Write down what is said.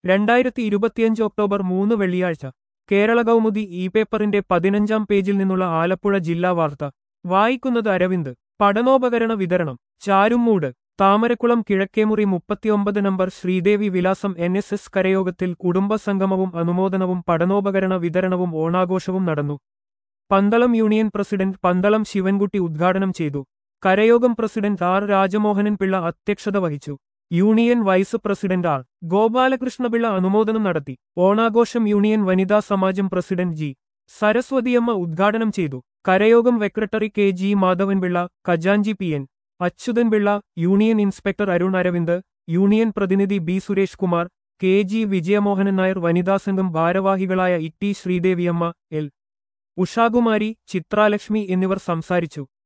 രണ്ടായിരത്തി ഇരുപത്തിയഞ്ച് ഒക്ടോബർ മൂന്ന് വെള്ളിയാഴ്ച കേരള കൗമുദി ഇ പേപ്പറിന്റെ പതിനഞ്ചാം പേജിൽ നിന്നുള്ള ആലപ്പുഴ ജില്ലാ വാർത്ത വായിക്കുന്നത് അരവിന്ദ് പഠനോപകരണ വിതരണം ചാരുമൂട് താമരക്കുളം കിഴക്കേമുറി മുപ്പത്തിയൊമ്പത് നമ്പർ ശ്രീദേവി വിലാസം എൻ എസ് എസ് കരയോഗത്തിൽ കുടുംബസംഗമവും അനുമോദനവും പഠനോപകരണ വിതരണവും ഓണാഘോഷവും നടന്നു പന്തളം യൂണിയൻ പ്രസിഡന്റ് പന്തളം ശിവൻകുട്ടി ഉദ്ഘാടനം ചെയ്തു കരയോഗം പ്രസിഡന്റ് ആർ രാജമോഹനൻ പിള്ള അധ്യക്ഷത വഹിച്ചു union vice president R Gopalakrishnapillai അനുമോദനം നടത്തി ഓണാഘോഷം യൂണിയൻ വനിതാ സമാജം പ്രസിഡന്റ് ജി സരസ്വതിയമ്മ ഉദ്ഘാടനം ചെയ്തു കരയോഗം സെക്രട്ടറി കെ ജി മാധവൻപിള്ള ഖജാൻജി P N Achuthanpillai union inspector Arun Aravind union പ്രതിനിധി B Suresh Kumar K G Vijayamohanan Nair വനിതാ സംഘം ഭാരവാഹികളായ E T Sreedeviyamma L Ushakumari Chithralakshmi എന്നിവർ സംസാരിച്ചു